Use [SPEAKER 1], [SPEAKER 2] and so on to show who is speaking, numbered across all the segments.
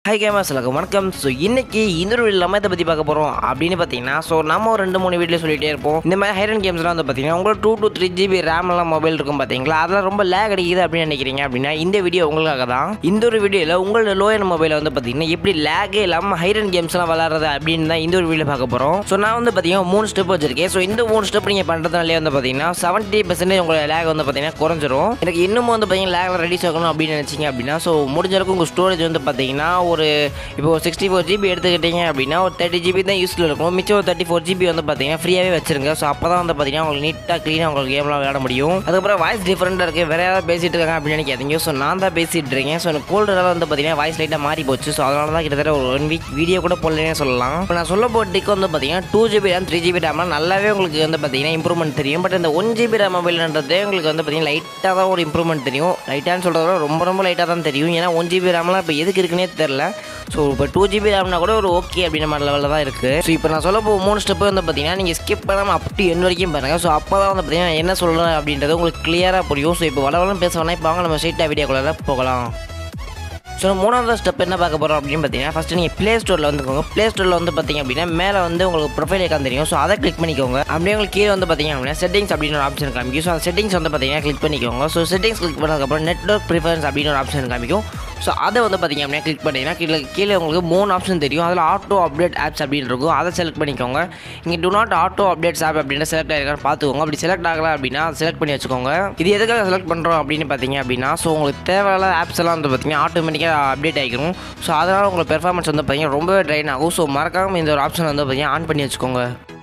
[SPEAKER 1] high gamers எல்லாருக்கும் வணக்கம் so இன்னைக்கு இந்த ஒரு வீடியோ நம்ம இதை பற்றி பார்க்க போகிறோம் அப்படின்னு பார்த்தீங்கன்னா ஸோ நம்ம ஒரு ரெண்டு மூணு வீடியோ சொல்லிட்டே இருப்போம் இந்த மாதிரி ஹைரன் கேம்ஸ்லாம் வந்து பார்த்தீங்கன்னா உங்களுக்கு டூ டு த்ரீ ஜிபி ரேம்லாம் மொபைல் இருக்கும் பார்த்தீங்களா அதெல்லாம் ரொம்ப லேக் அடிக்குது அப்படின்னு நினைக்கிறீங்க அப்படின்னா இந்த வீடியோ உங்களுக்காக தான் இந்த ஒரு வீடியோவில் உங்களோட லோயர் மொபைலில் வந்து பார்த்தீங்கன்னா எப்படி லேகே இல்லாமல் ஹைரன் கேம்ஸ்லாம் விளாட்றது அப்படின்னு தான் இந்த ஒரு வீடியோ பார்க்க போகிறோம் ஸோ நான் வந்து பார்த்தீங்கன்னா மூணு ஸ்டெப் வச்சிருக்கேன் ஸோ இந்த மூணு ஸ்டெப் நீங்கள் பண்ணுறதுனாலே வந்து பார்த்தீங்கன்னா செவன்ட்டி பர்சன்டேஜ் உங்களோட லேக் வந்து பார்த்தீங்கன்னா குறைஞ்சிரும் எனக்கு இன்னும் வந்து பார்த்தீங்கன்னா லேக்ல ரெடியூஸ் ஆகணும் அப்படின்னு நினச்சிங்க அப்படின்னா ஸோ முடிஞ்ச அளவுக்கு உங்கள் ஸ்டோரேஜ் வந்து பார்த்தீங்கன்னா ஒரு இப்போ ஒரு சிக்ஸ்டி ஃபோர் ஜிபி எடுத்துக்கிட்டீங்க அப்படின்னா ஒரு தேர்ட்டி ஜிபி தான் யூஸில் இருக்கும் மிச்சம் ஒரு தேர்ட்டி ஃபோர் ஜிபி வந்து பார்த்தீங்கன்னா ஃப்ரீயாகவே வச்சிருங்க ஸோ அப்போ தான் வந்து பார்த்தீங்கன்னா உங்களுக்கு நீட்டாக க்ளீனாக உங்களுக்கு கேம்லாம் விளையாட முடியும் அதுக்கப்புறம் வாய்ஸ் டிஃப்ரெண்ட்டாக இருக்குது வேறு யாராவது பேசிட்டு இருக்காங்க அப்படின்னு நினைக்காதீங்க ஸோ நான் தான் பேசிட்டு இருக்கேன் ஸோ எனக்கு கோல்டுனால வந்து பார்த்தீங்கன்னா வாய்ஸ் லைட்டாக மாறி போச்சு ஸோ அதனால தான் கிட்டத்தட்ட ஒரு ஒன் வீக் வீடியோ கூட போடலனே சொல்லலாம் இப்போ நான் சொல்ல போகிற டிக் வந்து பார்த்தீங்கன்னா two GB RAM three GB ரேம்லாம் நல்லாவே உங்களுக்கு வந்து பார்த்தீங்கன்னா இம்ப்ரூவ்மெண்ட் தெரியும் பட் இந்த ஒன் ஜிபி ரேம் மொபைல்ன்றது உங்களுக்கு வந்து பார்த்தீங்கன்னா லைட்டாக தான் ஒரு இம்ப்ரூவ்மெண்ட் தெரியும் லைட்டான்னு சொல்கிறத விட ரொம்ப ரொம்ப லைட்டாக தான் தெரியும் ஏன்னா ஒன் ஜிபி ரேம்லாம் இப்போ எதுக்கு இருக்குன்னே தெரில ஸோ இப்போ டூ ஜிபி ரேம்னா கூட ஒரு ஓகே அப்படின்ற மாதிரி லெவலில் தான் இருக்குது ஸோ இப்போ நான் சொல்ல போகிற மூணு ஸ்டெப்பு வந்து பார்த்தீங்கன்னா நீங்கள் ஸ்கிப் பண்ணாமல் அப் டு என் வரைக்கும் பாருங்கள் ஸோ அப்போ தான் வந்து பார்த்தீங்கன்னா என்ன சொல்கிறேன் அப்படின்றது உங்களுக்கு கிளியராக புரியும் ஸோ இப்போ வளவலம் பேச வேணா இப்போ வாங்க நம்ம ஸ்ட்ரைட்டாக வீடியோக்குள்ளே போகலாம் ஸோ மூணாவது ஸ்டெப் என்ன பார்க்க போகிறோம் அப்படின்னு பார்த்தீங்கன்னா ஃபஸ்ட்டு நீங்கள் ப்ளே ஸ்டோரில் வந்துக்கோங்க ப்ளே ஸ்டோரில் வந்து பார்த்தீங்க அப்படின்னா மேலே வந்து உங்களுக்கு ப்ரொஃபைல் ஐக்கான் தெரியும் ஸோ அதை கிளிக் பண்ணிக்கோங்க அப்படியே உங்களுக்கு கீழே வந்து பார்த்தீங்க அப்படின்னா செட்டிங்ஸ் அப்படின்னு ஒரு ஆப்ஷன் காமிக்கும் ஸோ அந்த செட்டிங்ஸ் வந்து பார்த்தீங்கன்னா கிளிக் பண்ணிக்கோங்க ஸோ செட்டிங்ஸ் கிளிக் பண்ணதுக்கப்புறம் நெட்ஒர்க் ப்ரிஃபரன்ஸ் அப்படின்னு ஒரு ஆப்ஷன் காமிக்கும் ஸோ அதை வந்து பார்த்தீங்க அப்படின்னா கிளிக் பண்ணிங்கன்னா கீழே கீழே உங்களுக்கு மூணு ஆப்ஷன் தெரியும் அதில் ஆட்டோ அப்டேட் ஆப்ஸ் அப்படின்னு இருக்கும் அதை செலக்ட் பண்ணிக்கோங்க இங்கே do not auto updates app அப்படின்ற செலக்ட் ஆகிருக்கான்னு பார்த்துக்கோங்க அப்படி செலக்ட் ஆகலை அப்படின்னா அதை செலக்ட் பண்ணி வச்சுக்கோங்க இது எதுக்காக செலக்ட் பண்ணுறோம் அப்படின்னு பார்த்தீங்க அப்படின்னா ஸோ உங்களுக்கு தேவையில்லாத ஆப்ஸ் எல்லாம் வந்து பார்த்தீங்கன்னா ஆட்டோமேட்டிக்காக அப்டேட் ஆகிக்கும் ஸோ அதனால் உங்களுக்கு பெர்ஃபார்மன்ஸ் வந்து பார்த்தீங்கன்னா ரொம்பவே ட்ரைன் ஆகும் ஸோ மறக்காமல் இந்த ஒரு ஆப்ஷன் வந்து பார்த்தீங்கன்னா ஆன் பண்ணி வச்சுக்கோங்க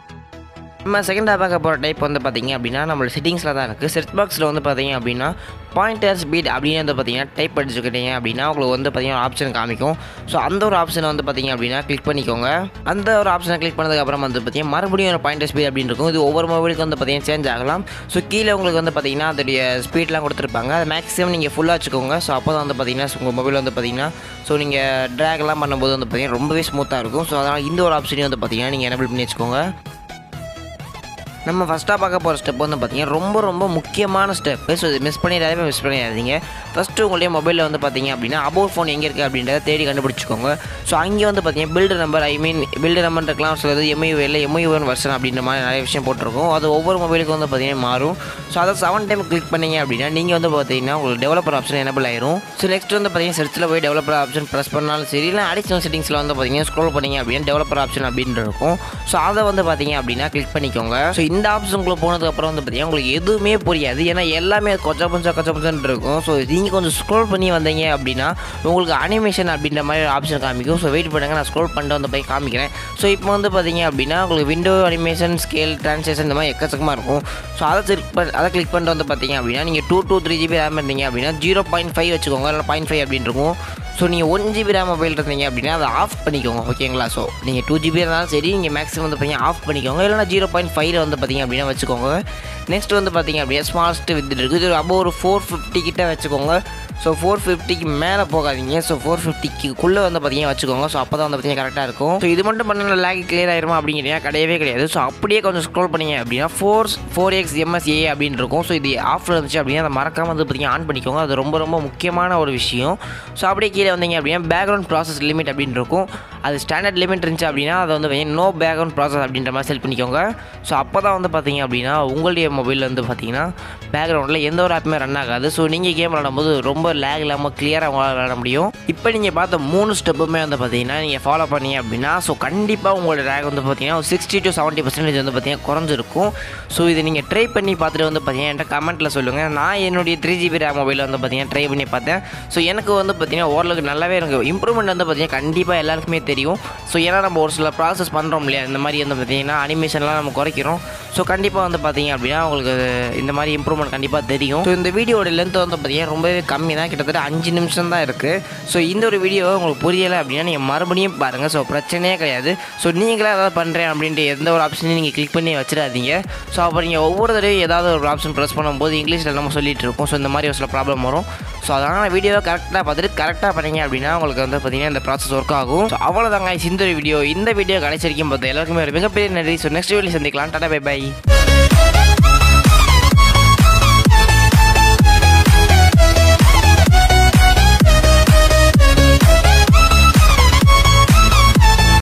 [SPEAKER 1] நம்ம செகண்டாக பார்க்க போகிற டைப் வந்து பார்த்தீங்க அப்படின்னா நம்மளோட செட்டிங்ஸில் தான் இருக்குது செர்ச் பாக்ஸில் வந்து பார்த்தீங்க அப்படின்னா பாயிண்டர் ஸ்பீட் அப்படின்னு வந்து பார்த்தீங்கன்னா டைப் அடிச்சுக்கிட்டீங்க அப்படின்னா உங்களுக்கு வந்து பார்த்தீங்கன்னா ஆப்ஷன் காமிக்கும் ஸோ அந்த ஒரு ஆப்ஷனை வந்து பார்த்தீங்க அப்படின்னா கிளிக் பண்ணிக்கோங்க அந்த ஒரு ஆப்ஷனை கிளிக் பண்ணதுக்கப்புறம் வந்து பார்த்தீங்கன்னா மறுபடியும் ஒரு பாயிண்டர் ஸ்பீட் அப்படின்னு இருக்கும் இது ஒவ்வொரு மொபைலுக்கு வந்து பார்த்தீங்கன்னா சேஞ்ச் ஆகலாம் ஸோ கீழே உங்களுக்கு வந்து பார்த்தீங்கன்னா அதோடைய ஸ்பீட்லாம் கொடுத்துருப்பாங்க அது மேக்ஸிமம் நீங்கள் ஃபுல்லாக வச்சுக்கோங்க ஸோ அப்போ தான் வந்து பார்த்தீங்கன்னா உங்கள் மொபைல் வந்து பார்த்தீங்கன்னா ஸோ நீங்கள் ட்ராக்லாம் பண்ணும்போது வந்து பார்த்தீங்கன்னா ரொம்பவே ஸ்மூத்தாக இருக்கும் ஸோ அதனால் இந்த ஒரு ஆப்ஷனையும் வந்து பார்த்தீங்கன்னா நீங்கள் எனபிள் பண்ணி வச்சுக்கோங்க நம்ம ஃபஸ்ட்டாக பார்க்க போகிற ஸ்டெப் வந்து பார்த்தீங்கன்னா ரொம்ப ரொம்ப முக்கியமான ஸ்டெப்பு ஸோ இது மிஸ் பண்ணிடாதே மிஸ் பண்ணிடாதீங்க ஃபஸ்ட்டு உங்களுடைய மொபைலில் வந்து பார்த்தீங்க அப்படின்னா அபோட் ஃபோன் எங்கே இருக்குது அப்படின்றத தேடி கண்டுபிடிச்சிக்கோங்க ஸோ அங்கே வந்து பார்த்தீங்கன்னா build number I mean build number இருக்கலாம் சொல்லுறது எம்ஐயூ இல்லை எம்ஐயூ ஒன் வருஷன் அப்படின்ற மாதிரி நிறைய விஷயம் போட்டிருக்கும் அது ஒவ்வொரு மொபைலுக்கும் வந்து பார்த்தீங்கன்னா மாறும் ஸோ அதை செவன் டைம் கிளிக் பண்ணீங்க அப்படின்னா நீங்கள் வந்து பார்த்தீங்கன்னா உங்களுக்கு டெவலப்பர் ஆப்ஷன் எனபிள் ஆயிரும் ஸோ நெக்ஸ்ட் வந்து பார்த்தீங்கன்னா செர்ச்சில் போய் டெவலப்பர் ஆப்ஷன் ப்ரெஸ் பண்ணாலும் சரி இல்லை அடிஷனல் செட்டிங்ஸில் வந்து பார்த்தீங்கன்னா ஸ்க்ரோல் பண்ணீங்க அப்படின்னா டெவலப்பர் ஆப்ஷன் அப்படின்னு இருக்கும் ஸோ அதை வந்து பார்த்தீங்க அப்படின்னா கிளிக் பண்ணிக்கோங்க ஸோ இந்த ஆப்ஷனுக்குள்ளே போனதுக்கப்புறம் வந்து பார்த்தீங்கன்னா உங்களுக்கு எதுவுமே புரியாது ஏன்னா எல்லாமே கொச்ச பஞ்சா கொச்ச பஞ்சன்னு இருக்கும் ஸோ நீங்கள் கொஞ்சம் ஸ்க்ரோல் பண்ணி வந்தீங்க அப்படின்னா உங்களுக்கு அனிமேஷன் அப்படின்ற மாதிரி ஒரு ஆப்ஷன் காமிக்கும் ஸோ வெயிட் பண்ணுங்கள் நான் ஸ்க்ரோல் பண்ணிட்டு வந்து போய் காமிக்கிறேன் ஸோ இப்போ வந்து பார்த்தீங்க அப்படின்னா உங்களுக்கு விண்டோ அனிமேஷன் ஸ்கேல் ட்ரான்ஸ்லேஷன் இந்த மாதிரி எக்கச்சக்கமாக இருக்கும் ஸோ அதை கிளிக் பண்ண அதை கிளிக் பண்ணிட்டு வந்து பார்த்தீங்க அப்படின்னா நீங்கள் two to three GB RAM இருந்தீங்க அப்படின்னா ஜீரோ பாயிண்ட் ஃபைவ் வச்சுக்கோங்க இல்லை பாயிண்ட் ஃபைவ் அப்படின்னு இருக்கும் ஸோ நீங்கள் ஒன் ஜிபி ரேம் மொபைல் இருந்தீங்க அப்படின்னா அதை ஆஃப் பண்ணிக்கோங்க ஓகேங்களா ஸோ நீங்கள் டூ ஜிபி இருந்தாலும் சரி நீங்கள் மேக்ஸிமம் வந்து பார்த்தீங்கன்னா ஆஃப் பண்ணிக்கோங்க இல்லைனா ஜீரோ பாயிண்ட் ஃபைவ்ல வந்து பார்த்தீங்க அப்படின்னா வச்சுக்கோங்க நெக்ஸ்ட் வந்து பார்த்தீங்க அப்படின்னா ஸ்மார்ட் வித் இருக்குது இது அபோவ் ஒரு ஃபோர் ஃபிஃப்டி கிட்ட வச்சுக்கோங்க ஸோ ஃபோர் ஃபிஃப்டிக்கு மேலே போகாதீங்க ஸோ ஃபோர் ஃபிஃப்டிக்குள்ளே வந்து பார்த்தீங்கன்னா வச்சுக்கோங்க ஸோ அப்போ தான் வந்து பார்த்தீங்கன்னா கரெக்டாக இருக்கும் ஸோ இது மட்டும் பண்ணல லேக் கிளியர் ஆயிருமா அப்படிங்கிறீங்க கிடையவே கிடையாது ஸோ அப்படியே கொஞ்சம் ஸ்க்ரோல் பண்ணீங்க அப்படின்னா ஃபோர் ஃபோர் எக்ஸ் எம்எஸ்ஏ அப்படின்னு இருக்கும் ஸோ இது ஆஃபில் இருந்துச்சு அப்படின்னா அதை மறக்காமல் வந்து பார்த்தீங்கன்னா ஆன் பண்ணிக்கோங்க அது ரொம்ப ரொம்ப முக்கியமான ஒரு விஷயம் ஸோ அப்படியே கீழே வந்தீங்க அப்படின்னா பேக்ரவுண்ட் ப்ராசஸ் லிமிட் அப்படின்னு இருக்கும் அது ஸ்டாண்டர்ட் லிமிட் இருந்துச்சு அப்படின்னா அதை வந்து நோ பேக்ரவுண்ட் ப்ராசஸ் அப்படின்ற மாதிரி செல் பண்ணிக்கோங்க ஸோ அப்போ தான் வந்து பார்த்தீங்க அப்படின்னா உங்களுடைய மொபைலில் வந்து பார்த்தீங்கன்னா பேக்ரவுண்டில் எந்த ஒரு ஆப்புமே ரன் ஆகாது ஸோ நீங்கள் கேம் விளாடும்போது ரொம்ப லேக் இல்லாமல் கிளியராக உங்களால் விளாட முடியும் இப்போ நீங்கள் பார்த்த மூணு ஸ்டெப்புமே வந்து பார்த்தீங்கன்னா நீங்கள் ஃபாலோ பண்ணீங்க அப்படின்னா ஸோ கண்டிப்பாக உங்களோட ரேக் வந்து பார்த்தீங்கன்னா ஒரு சிக்ஸ்டி டு செவன்ட்டி பர்சன்டேஜ் வந்து பார்த்தீங்கன்னா குறைஞ்சிருக்கும் ஸோ இது நீங்கள் ட்ரை பண்ணி பார்த்துட்டு வந்து பார்த்தீங்கன்னா என்கிட்ட கமெண்ட்டில் சொல்லுங்கள் நான் என்னுடைய த்ரீ ஜிபி ரேம் மொபைலில் வந்து பார்த்தீங்கன்னா ட்ரை பண்ணி பார்த்தேன் ஸோ எனக்கு வந்து பார்த்தீங்கன்னா ஓரளவுக்கு நல்லாவே எனக்கு இம்ப்ரூவ்மெண்ட் வந்து பார்த்தீங்கன்னா கண்டிப்பாக எல்லாருக்குமே தெரியும் ஸோ ஏன்னா நம்ம ஒரு சில ப்ராசஸ் பண்ணுறோம் இல்லையா இந்த மாதிரி வந்து பார்த்தீங்கன்னா அனிமேஷன்லாம் நம்ம குறைக்கிறோம் ஸோ கண்டிப்பாக வந்து பார்த்தீங்க அப்படின்னா உங்களுக்கு இந்த மாதிரி இம்ப்ரூவ்மெண்ட் கண்டிப்பாக தெரியும் ஸோ இந்த வீடியோட லென்த் வந்து பார்த்தீங்கன்னா ரொம்பவே கம்மி தான் கிட்டத்தட்ட அஞ்சு நிமிஷம் தான் இருக்குது ஸோ இந்த ஒரு வீடியோ உங்களுக்கு புரியலை அப்படின்னா நீங்கள் மறுபடியும் பாருங்கள் ஸோ பிரச்சனையே கிடையாது ஸோ நீங்களே ஏதாவது பண்ணுறேன் அப்படின்ட்டு எந்த ஒரு ஆப்ஷனையும் நீங்கள் கிளிக் பண்ணி வச்சிடாதீங்க ஸோ அப்போ நீங்கள் ஒவ்வொரு தடவையும் ஏதாவது ஒரு ஆப்ஷன் ப்ரெஸ் பண்ணும்போது இங்கிலீஷில் நம்ம சொல்லிட்டு இருக்கோம் ஸோ இந்த மாதிரி ஒரு சில ப்ராப்ளம் வரும் ஸோ அதனால் வீடியோவை கரெக்டாக பார்த்துட்டு கரெக்டாக பண்ணீங்க அப்படின்னா உங்களுக்கு வந்து பார்த்தீங்கன்னா இந்த ப்ராசஸ் ஒர்க் ஆகும் ஸோ அவ்வளோதாங்க இந்த ஒரு வீடியோ இந்த வீடியோ கடைசி வரைக்கும் பார்த்து எல்லாருக்குமே ஒரு மிகப்பெரிய நன்றி ஸோ நெக்ஸ்ட் வீடியோ சந்திக்கலாம் டாடா பை பை